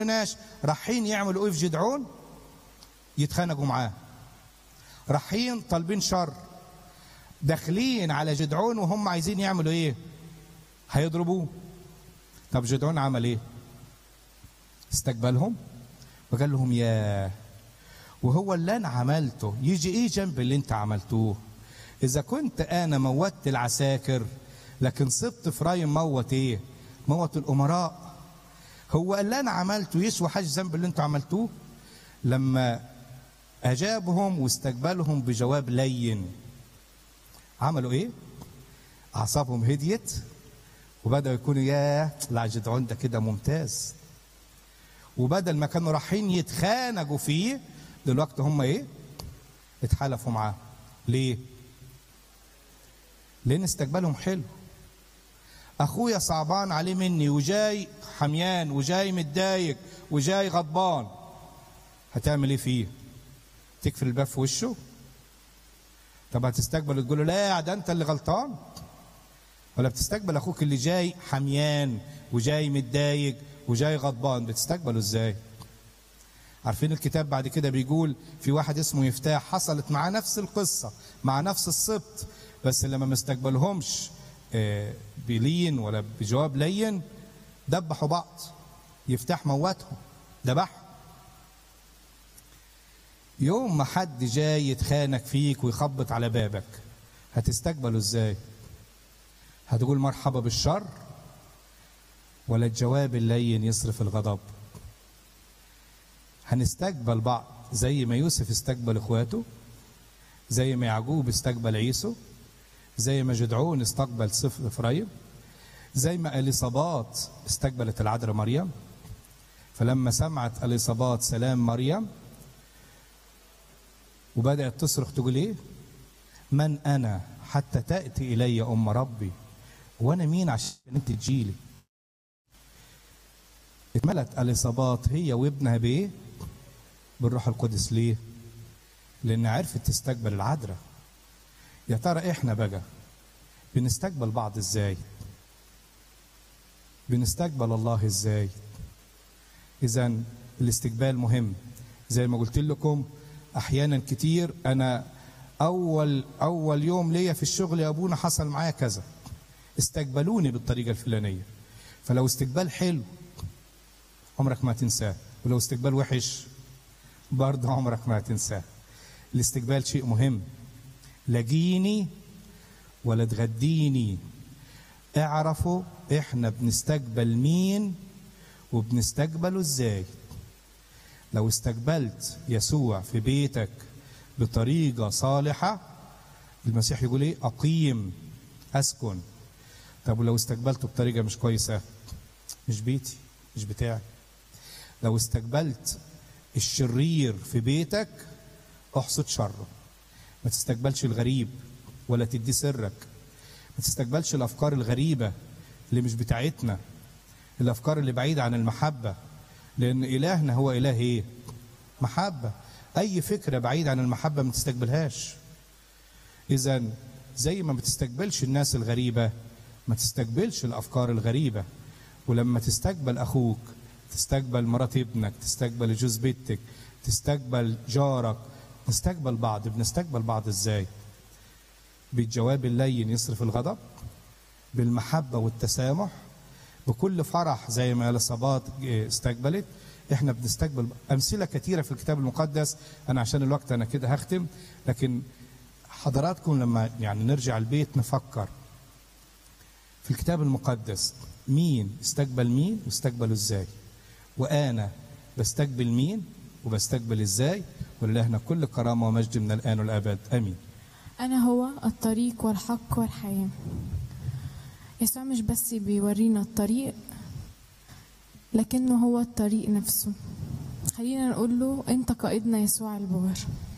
ناش رايحين يعملوا ايه في جدعون يتخانقوا معاه رايحين طالبين شر داخلين على جدعون وهم عايزين يعملوا ايه هيضربوه طب جدعون عمل ايه استقبلهم وقال لهم يا وهو اللي انا عملته يجي ايه جنب اللي انت عملتوه اذا كنت انا موتت العساكر لكن سبت فرايم موت ايه موت الامراء هو اللي انا عملته يسوى حاجه ذنب اللي انتوا عملتوه لما اجابهم واستقبلهم بجواب لين عملوا ايه اعصابهم هديت وبداوا يكونوا يا لا جدعون ده كده ممتاز وبدل ما كانوا رايحين يتخانقوا فيه دلوقتي هم ايه اتحالفوا معاه ليه لان استقبالهم حلو اخويا صعبان عليه مني وجاي حميان وجاي متضايق وجاي غضبان هتعمل ايه فيه تقفل الباب في وشه طب هتستقبل وتقول له لا ده انت اللي غلطان ولا بتستقبل اخوك اللي جاي حميان وجاي متضايق وجاي غضبان بتستقبله ازاي عارفين الكتاب بعد كده بيقول في واحد اسمه يفتاح حصلت معاه نفس القصة مع نفس السبط بس لما ما استقبلهمش بلين ولا بجواب لين دبحوا بعض يفتح موتهم ذبحهم يوم ما حد جاي يتخانق فيك ويخبط على بابك هتستقبله ازاي هتقول مرحبا بالشر ولا الجواب اللين يصرف الغضب هنستقبل بعض زي ما يوسف استقبل اخواته زي ما يعقوب استقبل عيسو زي ما جدعون استقبل صفر افرايم زي ما اليصابات استقبلت العذراء مريم فلما سمعت اليصابات سلام مريم وبدات تصرخ تقول ايه من انا حتى تاتي الي ام ربي وانا مين عشان انت تجيلي اتملت اليصابات هي وابنها بايه بالروح القدس ليه لان عرفت تستقبل العذراء يا ترى احنا بقى بنستقبل بعض ازاي بنستقبل الله ازاي اذا الاستقبال مهم زي ما قلت لكم احيانا كتير انا اول اول يوم ليا في الشغل يا ابونا حصل معايا كذا استقبلوني بالطريقه الفلانيه فلو استقبال حلو عمرك ما تنساه ولو استقبال وحش برضه عمرك ما هتنساه الاستقبال شيء مهم لاقيني ولا تغديني اعرفوا احنا بنستقبل مين وبنستقبله ازاي لو استقبلت يسوع في بيتك بطريقة صالحة المسيح يقول ايه اقيم اسكن طب ولو استقبلته بطريقة مش كويسة مش بيتي مش بتاعي لو استقبلت الشرير في بيتك احصد شره ما تستقبلش الغريب ولا تدي سرك ما تستقبلش الافكار الغريبه اللي مش بتاعتنا الافكار اللي بعيده عن المحبه لان الهنا هو اله ايه محبه اي فكره بعيده عن المحبه ما تستقبلهاش اذا زي ما ما تستقبلش الناس الغريبه ما تستقبلش الافكار الغريبه ولما تستقبل اخوك تستقبل مرات ابنك تستقبل جوز بيتك تستقبل جارك نستقبل بعض بنستقبل بعض ازاي بالجواب اللين يصرف الغضب بالمحبة والتسامح بكل فرح زي ما الصبات استقبلت احنا بنستقبل امثله كثيره في الكتاب المقدس انا عشان الوقت انا كده هختم لكن حضراتكم لما يعني نرجع البيت نفكر في الكتاب المقدس مين استقبل مين واستقبله ازاي وانا بستقبل مين وبستقبل ازاي ولله كل كرامه ومجد من الان والابد امين أنا هو الطريق والحق والحياة يسوع مش بس بيورينا الطريق لكنه هو الطريق نفسه خلينا نقول له أنت قائدنا يسوع البار